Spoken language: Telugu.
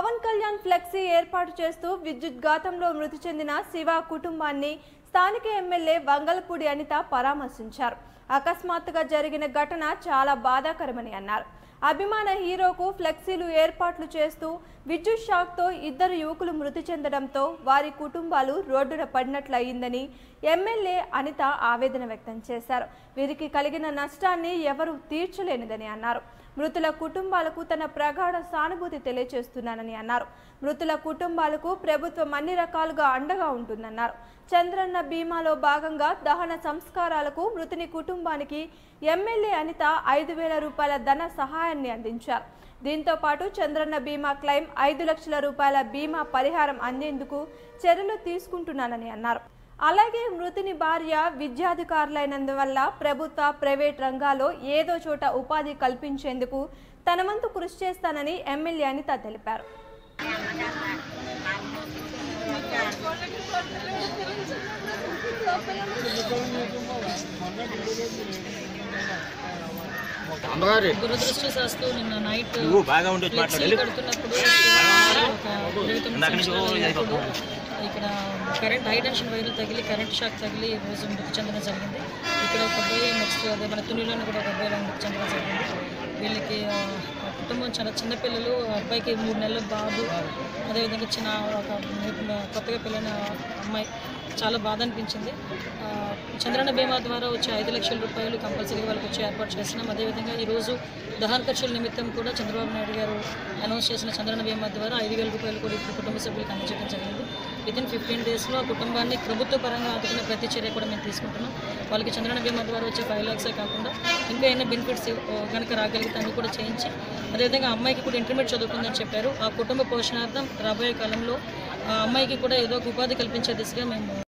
పవన్ కళ్యాణ్ ఫ్లెక్సీ ఏర్పాటు చేస్తూ విద్యుద్ఘాతంలో మృతి చెందిన శివ కుటుంబాన్ని స్థానిక ఎమ్మెల్యే వంగలపూడి అనిత పరామర్శించారు అకస్మాత్తుగా జరిగిన ఘటన చాలా బాధాకరమని అన్నారు అభిమాన హీరోకు ఫ్లెక్సీలు ఏర్పాట్లు చేస్తూ విద్యుత్ షాక్తో ఇద్దరు యువకులు మృతి చెందడంతో వారి కుటుంబాలు రోడ్డున పడినట్లయిందని ఎమ్మెల్యే అనిత ఆవేదన వ్యక్తం చేశారు వీరికి కలిగిన నష్టాన్ని ఎవరూ తీర్చలేనిదని అన్నారు మృతుల కుటుంబాలకు తన ప్రగాఢ సానుభూతి తెలియజేస్తున్నానని అన్నారు మృతుల కుటుంబాలకు ప్రభుత్వం అన్ని రకాలుగా అండగా ఉంటుందన్నారు చంద్రన్న బీమాలో భాగంగా దహన సంస్కారాలకు మృతుని కుటుంబానికి ఎమ్మెల్యే అనిత ఐదు వేల రూపాయల ధన సహాయాన్ని అందించారు దీంతో పాటు చంద్రన్న బీమా క్లెయిమ్ ఐదు లక్షల రూపాయల బీమా పరిహారం అందేందుకు చర్యలు తీసుకుంటున్నానని అన్నారు అలాగే మృతుని భార్య విద్యాధికారులైనందువల్ల ప్రభుత్వ ప్రైవేట్ రంగాల్లో ఏదో చోట ఉపాధి కల్పించేందుకు తన వంతు కృషి చేస్తానని ఎమ్మెల్యే అనిత తెలిపారు అమ్మగారు దురదృష్టశాస్తు నిన్న నైట్ నువ్వు బాగా ఉండొచ్చు ఫ్లెక్సీ మాట్లాడాలి కడుతున్నప్పుడు ఒక ఇరవై తొమ్మిది ఇందాక నుంచి సంవత్సరాల ఇది యువకుడు ఇక్కడ కరెంట్ హై టెన్షన్ వైర్లు తగిలి కరెంట్ షాక్ తగిలి ఈ రోజు మృతి చెందడం జరిగింది ఇక్కడ ఒక అబ్బాయి నెక్స్ట్ అదే మన తునిలోని కూడా ఒక అబ్బాయి మృతి చెందడం జరిగింది వీళ్ళకి ఆ, ఆ కుటుంబం చాలా చిన్న పిల్లలు ఆ అబ్బాయికి మూడు నెలల బాబు అదేవిధంగా చిన్న ఒక కొత్తగా పెళ్ళైన అమ్మాయి చాలా బాధ అనిపించింది ఆ, చంద్రన్న బీమా ద్వారా వచ్చే ఐదు లక్షల రూపాయలు కంపల్సరీగా వాళ్ళకి వచ్చి ఏర్పాటు చేస్తున్నాం అదేవిధంగా ఈరోజు దహన ఖర్చుల నిమిత్తం కూడా చంద్రబాబు నాయుడు గారు అనౌన్స్ చేసిన చంద్రన్న బీమా ద్వారా ఐదు వేల రూపాయలు కూడా ఇప్పుడు కుటుంబ సభ్యులకు అందజేయడం జరిగింది వితిన్ ఫిఫ్టీన్ డేస్లో ఆ కుటుంబాన్ని ప్రభుత్వ పరంగా ఆదుకునే ప్రతి చర్య కూడా మేము తీసుకుంటున్నాం వాళ్ళకి చంద్రన్న బీమా ద్వారా వచ్చే ఫైవ్ ల్యాక్సే కాకుండా ఇంకా ఏమైనా బెనిఫిట్స్ కనుక రాగలిగితే అన్ని కూడా చేయించి అదేవిధంగా అమ్మాయికి కూడా ఇంటర్మీడియట్ చదువుకుందని చెప్పారు ఆ కుటుంబ పోషణార్థం రాబోయే కాలంలో ఆ అమ్మాయికి కూడా ఏదో ఒక ఉపాధి కల్పించే దిశగా మేము